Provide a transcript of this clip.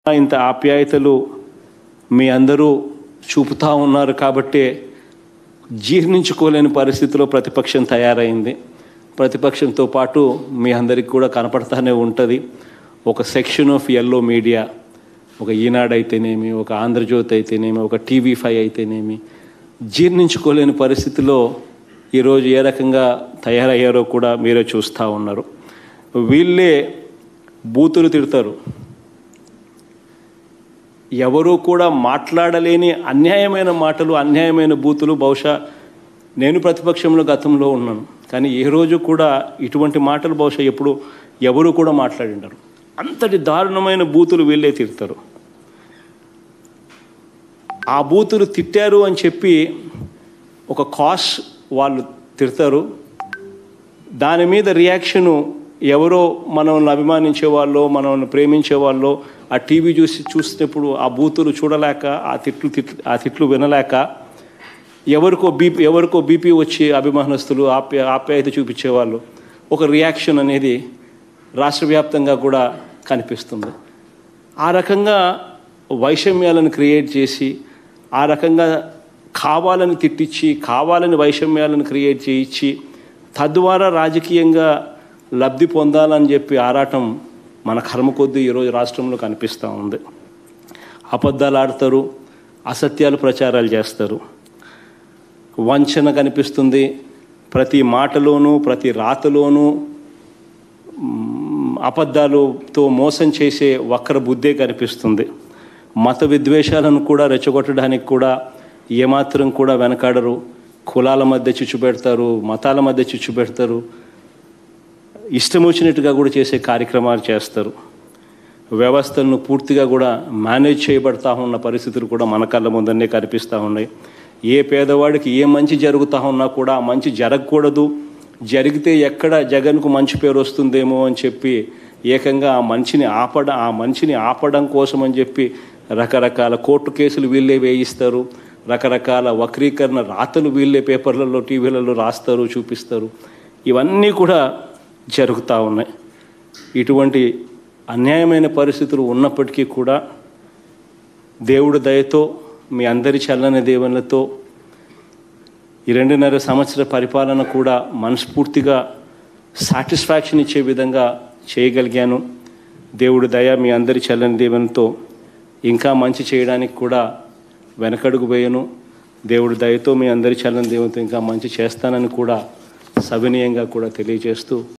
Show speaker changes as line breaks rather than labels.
ఇంత ఆప్యాయతలు మీ అందరూ చూపుతా ఉన్నారు కాబట్టే జీర్ణించుకోలేని పరిస్థితిలో ప్రతిపక్షం తయారైంది ప్రతిపక్షంతో పాటు మీ అందరికి కూడా కనపడతానే ఉంటుంది ఒక సెక్షన్ ఆఫ్ ఎల్లో మీడియా ఒక ఈనాడు అయితేనేమి ఒక ఆంధ్రజ్యోతి అయితేనేమి ఒక టీవీ ఫైవ్ అయితేనేమి జీర్ణించుకోలేని పరిస్థితిలో ఈరోజు ఏ రకంగా తయారయ్యారో కూడా మీరే చూస్తూ ఉన్నారు వీళ్ళే బూతులు తిడతారు ఎవరూ కూడా మాట్లాడలేని అన్యాయమైన మాటలు అన్యాయమైన బూతులు బహుశా నేను ప్రతిపక్షంలో గతంలో ఉన్నాను కానీ ఏ రోజు కూడా ఇటువంటి మాటలు బహుశా ఎప్పుడు ఎవరు కూడా మాట్లాడిండరు అంతటి దారుణమైన బూతులు వీళ్ళే తిడతారు ఆ బూతులు తిట్టారు అని చెప్పి ఒక కాస్ వాళ్ళు తిడతారు దాని మీద రియాక్షను ఎవరో మనల్ని అభిమానించే వాళ్ళు మనల్ని ప్రేమించే వాళ్ళు ఆ టీవీ చూసి చూసినప్పుడు ఆ బూతులు చూడలేక ఆ తిట్లు తిట్లు ఆ తిట్లు వినలేక ఎవరికో బీపీ ఎవరికో బీపీ వచ్చి అభిమానస్తులు ఆప్య ఆప్యాయత చూపించేవాళ్ళు ఒక రియాక్షన్ అనేది రాష్ట్ర వ్యాప్తంగా కూడా కనిపిస్తుంది ఆ రకంగా వైషమ్యాలను క్రియేట్ చేసి ఆ రకంగా కావాలని తిట్టించి కావాలని వైషమ్యాలను క్రియేట్ చేయించి తద్వారా రాజకీయంగా లబ్ధి పొందాలని చెప్పి ఆరాటం మన కర్మ కొద్దీ ఈరోజు రాష్ట్రంలో కనిపిస్తూ ఉంది అబద్ధాలు ఆడతారు అసత్యాలు ప్రచారాలు చేస్తారు వంచన కనిపిస్తుంది ప్రతి మాటలోనూ ప్రతి రాతలోనూ మ్, అబద్ధాలతో మోసం చేసే వక్ర బుద్ధే కనిపిస్తుంది మత విద్వేషాలను కూడా రెచ్చగొట్టడానికి కూడా ఏమాత్రం కూడా వెనకాడరు కులాల మధ్య చిచ్చు పెడతారు మతాల మధ్య చిచ్చు పెడతారు ఇష్టం వచ్చినట్టుగా కూడా చేసే కార్యక్రమాలు చేస్తారు వ్యవస్థలను పూర్తిగా కూడా మేనేజ్ చేయబడతా ఉన్న పరిస్థితులు కూడా మన కళ్ళ ముందరనే కనిపిస్తూ ఉన్నాయి ఏ పేదవాడికి ఏ మంచి జరుగుతూ ఉన్నా కూడా ఆ మంచి జరగకూడదు జరిగితే ఎక్కడ జగన్కు మంచి పేరు వస్తుందేమో అని చెప్పి ఏకంగా ఆ మంచిని ఆపడ ఆ మంచిని ఆపడం కోసం అని చెప్పి రకరకాల కోర్టు కేసులు వీళ్ళే వేయిస్తారు రకరకాల వక్రీకరణ రాతలు వీళ్ళే పేపర్లలో టీవీలలో రాస్తారు చూపిస్తారు ఇవన్నీ కూడా జరుగుతూ ఉన్నాయి ఇటువంటి అన్యాయమైన పరిస్థితులు ఉన్నప్పటికీ కూడా దేవుడి దయతో మీ అందరి చల్లని దేవునితో ఈ రెండున్నర సంవత్సర పరిపాలన కూడా మనస్ఫూర్తిగా సాటిస్ఫాక్షన్ ఇచ్చే విధంగా చేయగలిగాను దేవుడి దయ మీ అందరి చల్లని దేవునితో ఇంకా మంచి చేయడానికి కూడా వెనకడుగు వేయను దేవుడి దయతో మీ అందరి చల్లని దేవునితో ఇంకా మంచి చేస్తానని కూడా సవినీయంగా కూడా తెలియజేస్తూ